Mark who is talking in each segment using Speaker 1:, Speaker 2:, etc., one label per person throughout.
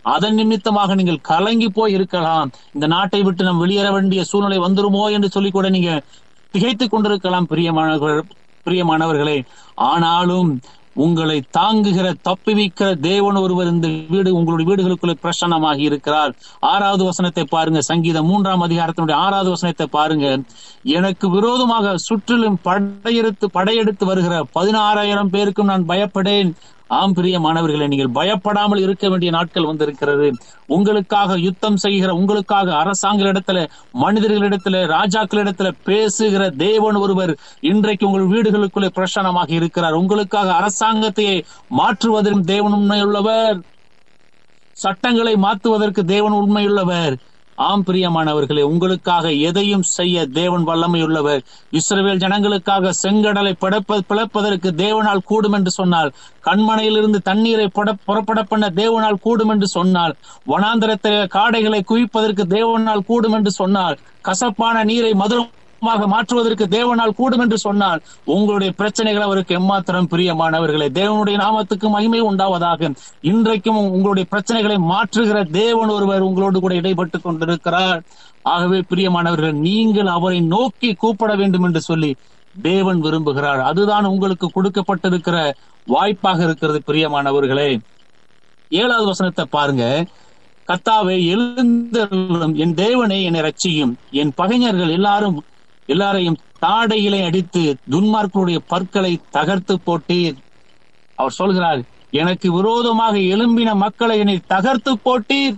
Speaker 1: அதன் நிமித்தமாக நீங்கள் கலங்கி போய் இருக்கலாம் இந்த நாட்டை விட்டு நாம் வெளியேற வேண்டிய சூழ்நிலை வந்துருமோ என்று சொல்லி கூட நீங்க திகைத்துக் கொண்டிருக்கலாம் பிரியமானவர்கள் பிரியமானவர்களே ஆனாலும் உங்களை தாங்குகிற தப்புவிக்கிற தேவன் ஒருவர் இந்த வீடு உங்களுடைய வீடுகளுக்குள்ளே பிரசன்னமாகி இருக்கிறார் ஆறாவது வசனத்தை பாருங்க சங்கீதம் மூன்றாம் அதிகாரத்தினுடைய ஆறாவது வசனத்தை பாருங்க எனக்கு விரோதமாக சுற்றிலும் படையெடுத்து படையெடுத்து வருகிற பதினாறாயிரம் பேருக்கும் நான் பயப்படேன் ஆம் பிரியமானவர்களே நீங்கள் பயப்படாமல் இருக்க வேண்டிய நாட்கள் வந்திருக்கிறது உங்களுக்காக யுத்தம் செய்கிற உங்களுக்காக அரசாங்கங்களிடத்துல மனிதர்களிடத்துல ராஜாக்களிடத்துல பேசுகிற தேவன் ஒருவர் இன்றைக்கு உங்கள் வீடுகளுக்குள்ளே பிரசனமாக இருக்கிறார் உங்களுக்காக அரசாங்கத்தையே மாற்றுவதற்கு தேவன் உண்மையுள்ளவர் சட்டங்களை மாற்றுவதற்கு தேவன் உண்மையுள்ளவர் ஆம் பிரியமானவர்களே உங்களுக்காக எதையும் செய்ய தேவன் வல்லமையுள்ளவர் இஸ்ரவேல் ஜனங்களுக்காக செங்கடலை பிளப்ப பிளப்பதற்கு தேவனால் கூடும் என்று சொன்னால் கண்மனையிலிருந்து தண்ணீரை புட- புறப்பட பண்ண தேவனால் கூடும் என்று சொன்னால் வனாந்தரத்திலே காடைகளை குவிப்பதற்கு தேவனால் கூடும் என்று சொன்னால் கசப்பான நீரை மதுரமாக மாற்றுவதற்கு தேவனால் கூடும் என்று சொன்னால் உங்களுடைய பிரச்சனைகள் அவருக்கு எம்மாத்திரம் பிரியமானவர்களே தேவனுடைய நாமத்துக்கு மகிமை உண்டாவதாக இன்றைக்கும் உங்களுடைய பிரச்சனைகளை மாற்றுகிற தேவன் ஒருவர் உங்களோடு கூட இடைப்பட்டு கொண்டிருக்கிறார் ஆகவே பிரியமானவர்கள் நீங்கள் அவரை நோக்கி கூப்பிட வேண்டும் என்று சொல்லி தேவன் விரும்புகிறார் அதுதான் உங்களுக்கு கொடுக்கப்பட்டிருக்கிற வாய்ப்பாக இருக்கிறது பிரியமானவர்களே ஏழாவது வசனத்தை பாருங்க கத்தாவை எழுந்தருளும் என் தேவனை என்னை ரட்சியும் என் பகைஞர்கள் எல்லாரும் எல்லாரையும் தாடையிலே அடித்து துன்மார்க்கருடைய பற்களை தகர்த்து போட்டீர் அவர் சொல்கிறார் எனக்கு விரோதமாக எழும்பின மக்களை என்னை தகர்த்து போட்டீர்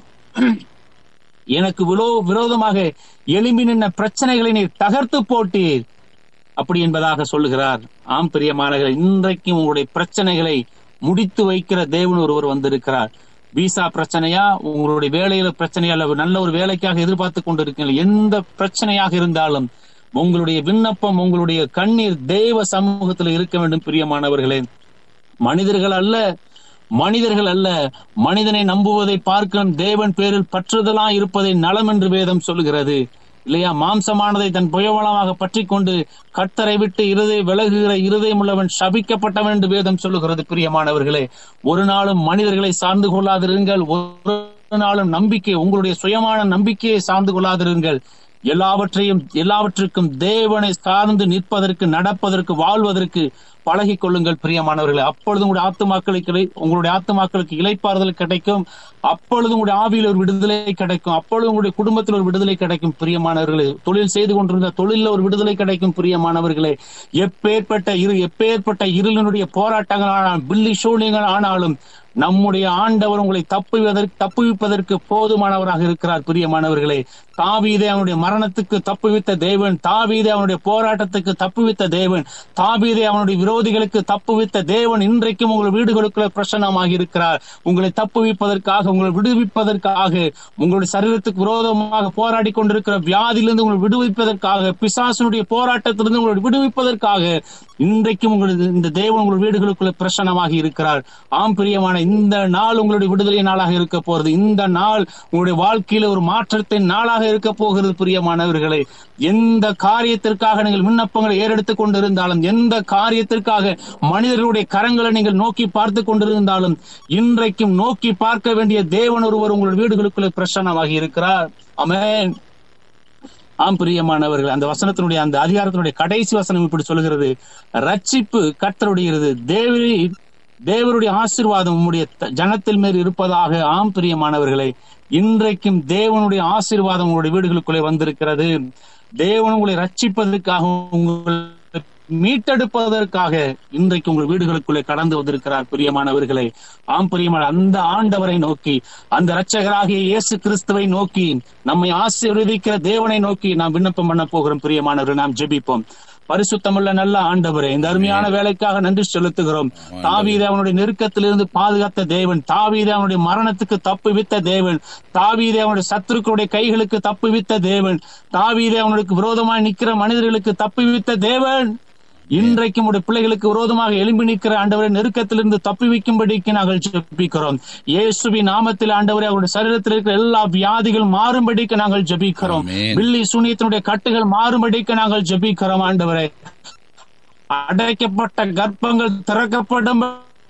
Speaker 1: எனக்கு விரோ விரோதமாக எழும்பி நின்ற பிரச்சனைகளை நீ தகர்த்து போட்டீர் அப்படி என்பதாக சொல்லுகிறார் ஆம் பிரியமானவர்களே இன்றைக்கும் உங்களுடைய பிரச்சனைகளை முடித்து வைக்கிற தேவன் ஒருவர் வந்திருக்கிறார் விசா பிரச்சனையா உங்களுடைய வேலையில பிரச்சனையா அல்ல நல்ல ஒரு வேலைக்காக எதிர்பார்த்து கொண்டிருக்கீங்க எந்த பிரச்சனையாக இருந்தாலும் உங்களுடைய விண்ணப்பம் உங்களுடைய கண்ணீர் தேவ சமூகத்தில் இருக்க வேண்டும் பிரியமானவர்களே மனிதர்கள் அல்ல மனிதர்கள் அல்ல மனிதனை நம்புவதை பார்க்க தேவன் பேரில் பற்றுதலா இருப்பதை நலம் என்று வேதம் சொல்லுகிறது இல்லையா மாம்சமானதை தன் புயவளமாக பற்றி கொண்டு கர்த்தரை விட்டு இருதை விலகுகிற இருதயம் உள்ளவன் சபிக்கப்பட்டவன் என்று வேதம் சொல்லுகிறது பிரியமானவர்களே ஒரு நாளும் மனிதர்களை சார்ந்து கொள்ளாதிருங்கள் ஒரு நாளும் நம்பிக்கை உங்களுடைய சுயமான நம்பிக்கையை சார்ந்து கொள்ளாதிருங்கள் எல்லாவற்றையும் எல்லாவற்றுக்கும் தேவனை சார்ந்து நிற்பதற்கு நடப்பதற்கு வாழ்வதற்கு பழகிக் கொள்ளுங்கள் பிரியமானவர்களே அப்பொழுது உங்களுடைய ஆத்துமாக்களுக்கு இலை- உங்களுடைய ஆத்துமாக்களுக்கு இலைப்பாறுதல் கிடைக்கும் அப்பொழுது உங்களுடைய ஆவியில் ஒரு விடுதலை கிடைக்கும் அப்பொழுது உங்களுடைய குடும்பத்தில் ஒரு விடுதலை கிடைக்கும் பிரியமானவர்களே தொழில் செய்து கொண்டிருந்த தொழிலில் ஒரு விடுதலை கிடைக்கும் பிரியமானவர்களே எப்பேற்பட்ட இரு எப்பேற்பட்ட இருளினுடைய போராட்டங்கள் ஆனாலும் பில்லி சூழ்நிலைகள் ஆனாலும் நம்முடைய ஆண்டவர் உங்களை தப்புவதற்கு தப்புவிப்பதற்கு போதுமானவராக இருக்கிறார் பிரியமானவர்களே தாவீதே அவனுடைய மரணத்துக்கு தப்புவித்த தேவன் தாவீதே அவனுடைய போராட்டத்துக்கு தப்புவித்த தேவன் தாவீதே அவனுடைய விரோதிகளுக்கு தப்புவித்த தேவன் இன்றைக்கும் உங்கள் வீடுகளுக்குள்ள பிரசன்னமாக இருக்கிறார் உங்களை தப்புவிப்பதற்காக உங்களை விடுவிப்பதற்காக உங்களுடைய சரீரத்துக்கு விரோதமாக போராடி கொண்டிருக்கிற வியாதியிலிருந்து உங்களை விடுவிப்பதற்காக பிசாசனுடைய போராட்டத்திலிருந்து உங்களை விடுவிப்பதற்காக இன்றைக்கும் உங்களது இந்த தேவன் உங்கள் வீடுகளுக்குள்ள பிரசன்னமாக இருக்கிறார் ஆம் பிரியமான இந்த நாள் உங்களுடைய விடுதலை நாளாக இருக்க போறது இந்த நாள் உங்களுடைய வாழ்க்கையில ஒரு மாற்றத்தின் நாளாக இருக்க போகிறது பிரியமானவர்களே எந்த காரியத்திற்காக நீங்கள் விண்ணப்பங்களை ஏறெடுத்துக் கொண்டிருந்தாலும் எந்த காரியத்திற்காக மனிதர்களுடைய கரங்களை நீங்கள் நோக்கி பார்த்து கொண்டிருந்தாலும் இன்றைக்கும் நோக்கி பார்க்க வேண்டிய தேவன் ஒருவர் உங்களுடைய வீடுகளுக்குள்ளே பிரசன்னமாகி இருக்கிறார் அமேன் ஆம் பிரியமானவர்கள் அந்த வசனத்தினுடைய அந்த அதிகாரத்தினுடைய கடைசி வசனம் இப்படி சொல்லுகிறது ரட்சிப்பு கர்த்தருடையது தேவரி தேவருடைய ஆசீர்வாதம் உம்முடைய த- ஜனத்தில் மேல் இருப்பதாக ஆம் பிரியமானவர்களே இன்றைக்கும் தேவனுடைய ஆசீர்வாதம் உங்களுடைய வீடுகளுக்குள்ளே வந்திருக்கிறது தேவன் உங்களை ரட்சிப்பதற்காக உங்களை மீட்டெடுப்பதற்காக இன்றைக்கு உங்கள் வீடுகளுக்குள்ளே கடந்து வந்திருக்கிறார் பிரியமானவர்களே ஆம் பிரியமான அந்த ஆண்டவரை நோக்கி அந்த இரட்சகராகிய இயேசு கிறிஸ்துவை நோக்கி நம்மை ஆசீர்வதிக்கிற தேவனை நோக்கி நாம் விண்ணப்பம் பண்ண போகிறோம் பிரியமானவர்கள் நாம் ஜெபிப்போம் பரிசுத்தமுள்ள நல்ல ஆண்டவரே இந்த அருமையான வேலைக்காக நன்றி செலுத்துகிறோம் தாவீதை அவனுடைய நெருக்கத்திலிருந்து பாதுகாத்த தேவன் தாவீதை அவனுடைய மரணத்துக்கு தப்புவித்த தேவன் தாவீதை அவனுடைய சத்துருக்களுடைய கைகளுக்கு தப்புவித்த தேவன் தாவீதை அவனுக்கு விரோதமாய் நிற்கிற மனிதர்களுக்கு தப்புவித்த தேவன் இன்றைக்கும் உடைய பிள்ளைகளுக்கு விரோதமாக எழும்பி நிற்கிற ஆண்டவரை நெருக்கத்திலிருந்து தப்புவிக்கும்படிக்கு நாங்கள் ஜெபிக்கிறோம் இயேசுவி நாமத்தில் ஆண்டவரை அவருடைய சரீரத்தில் இருக்கிற எல்லா வியாதிகள் மாறும்படிக்கு நாங்கள் ஜெபிக்கிறோம்
Speaker 2: ஆமென்.
Speaker 1: பில்லி சூனியத்தினுடைய கட்டுகள் மாறும்படிக்கு நாங்கள் ஜெபிக்கிறோம் ஆண்டவரே அடைக்கப்பட்ட கர்ப்பங்கள் திறக்கப்படும்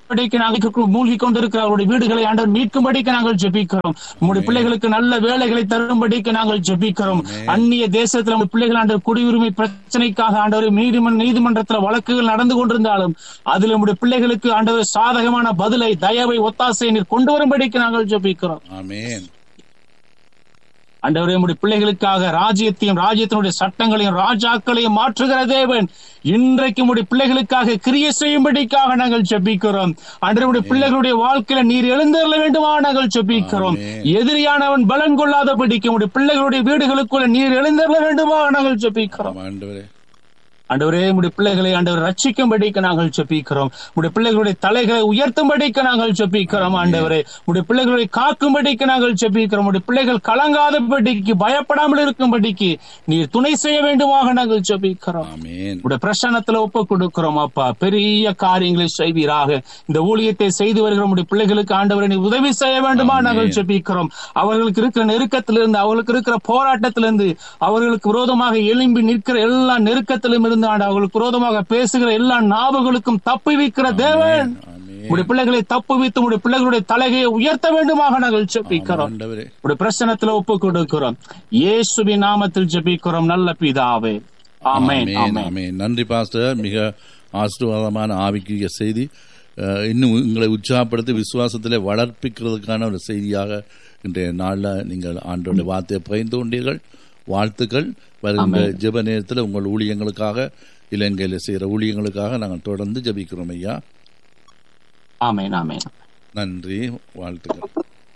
Speaker 1: படிக்க நாங்கள் மூழ்கி கொண்டிருக்கிற அவருடைய வீடுகளை ஆண்டவர் மீட்கும்படிக்கு நாங்கள் ஜெபிக்கிறோம் நம்முடைய பிள்ளைகளுக்கு நல்ல வேலைகளை தரும்படிக்கு நாங்கள் ஜெபிக்கிறோம் அந்நிய தேசத்துல நம்ம பிள்ளைகள் ஆண்டவர் குடியுரிமை பிரச்சனைக்காக ஆண்டவர் நீதிமன்ற நீதிமன்றத்துல வழக்குகள் நடந்து கொண்டிருந்தாலும் அதில் நம்முடைய பிள்ளைகளுக்கு ஆண்டவர் சாதகமான பதிலை தயவை ஒத்தாசை நீர் கொண்டு வரும்படிக்கு நாங்கள் ஜெபிக்கிறோம்
Speaker 2: ஆமென்
Speaker 1: ஆண்டவரே நம்முடைய பிள்ளைகளுக்காக ராஜ்யத்தையும் ராஜ்யத்தினுடைய சட்டங்களையும் ராஜாக்களையும் மாற்றுகிற தேவன் இன்றைக்கு நம்முடைய பிள்ளைகளுக்காக கிரியை செய்யும்படிக்காக நாங்கள் ஜெபிக்கிறோம் அன்றைய பிள்ளைகளுடைய வாழ்க்கையில நீர் எழுந்தருள வேண்டுமா நாங்கள் ஜெபிக்கிறோம்
Speaker 2: ஆமென்.
Speaker 1: எதிரியானவன் பலன் கொள்ளாதபடிக்கு நம்முடைய பிள்ளைகளுடைய வீடுகளுக்குள்ள நீர் எழுந்தருள வேண்டுமா நாங்கள் ஜெபிக்கிறோம்
Speaker 2: ஆமாம், ஆண்டவரே
Speaker 1: ஆண்டவரே உடைய பிள்ளைகளை ஆண்டவர் ரட்சிக்கும்படிக்கு நாங்கள் ஜெபிக்கிறோம் உடைய பிள்ளைகளுடைய தலைகளை உயர்த்தும்படிக்கு நாங்கள் ஜெபிக்கிறோம் ஆண்டவரே உடைய பிள்ளைகளை காக்கும்படிக்கு நாங்கள் ஜெபிக்கிறோம் உடைய பிள்ளைகள் கலங்காதபடிக்கு பயப்படாமல் இருக்கும்படிக்கு நீர் துணை செய்ய வேண்டுமாக நாங்கள் ஜெபிக்கிறோம்
Speaker 2: ஆமென்
Speaker 1: உடைய பிரசன்னத்துல ஒப்பு கொடுக்கிறோம் அப்பா பெரிய காரியங்களை செய்வீராக இந்த ஊழியத்தை செய்து வருகிற உடைய பிள்ளைகளுக்கு ஆண்டவரை நீ உதவி செய்ய வேண்டுமா
Speaker 2: ஆமென்.
Speaker 1: நாங்கள் ஜெபிக்கிறோம் அவர்களுக்கு இருக்கிற நெருக்கத்திலிருந்து அவர்களுக்கு இருக்கிற போராட்டத்திலிருந்து அவர்களுக்கு விரோதமாக எழும்பி நிற்கிற எல்லா நெருக்கத்திலும் இருந்து ஆண்டு அவர்களுக்கு விரோதமாக பேசுகிற எல்லா நாவுகளுக்கும் தப்பி வைக்கிற தேவன்
Speaker 2: ஆமென்
Speaker 1: உடைய பிள்ளைகளை தப்பு வைத்து உடைய பிள்ளைகளுடைய தலைகையை உயர்த்த வேண்டுமாக நாங்கள் ஜெபிக்கிறோம்
Speaker 2: ஆண்டவரே
Speaker 1: உடைய பிரசனத்துல ஒப்பு கொடுக்கிறோம் இயேசுவின் நாமத்தில் ஜெபிக்கிறோம் நல்ல பிதாவே ஆமென்
Speaker 2: ஆமென்,
Speaker 1: ஆமென்
Speaker 2: ஆமென். நன்றி பாஸ்டர் மிக ஆசீர்வாதமான ஆவிக்குரிய செய்தி அஹ், இன்னும் உங்களை உற்சாகப்படுத்தி விசுவாசத்திலே வளர்ப்பிக்கிறதுக்கான ஒரு செய்தியாக இன்றைய நாளில் நீங்கள் ஆண்டோட வார்த்தையை பகிர்ந்து கொண்டீர்கள் வாழ்த்துக்கள் வருகின்ற ஜெப நேரத்தில் உங்கள் ஊழியங்களுக்காக இலங்கையில் செய்கிற ஊழியங்களுக்காக நாங்கள் தொடர்ந்து ஜெபிக்கிறோம் ஐயா
Speaker 1: ஆமென் ஆமென்
Speaker 2: நன்றி வாழ்த்துக்கள்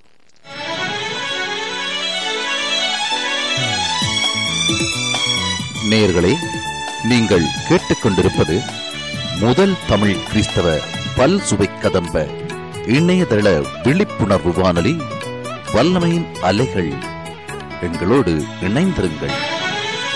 Speaker 3: நேயர்களே நீங்கள் கேட்டுக்கொண்டிருப்பது முதல் தமிழ் கிறிஸ்தவ பல் சுவை கதம்ப இணையதள விழிப்புணர்வு வானொலி வல்லமையின் அலைகள் எங்களோடு இணைந்திருங்கள்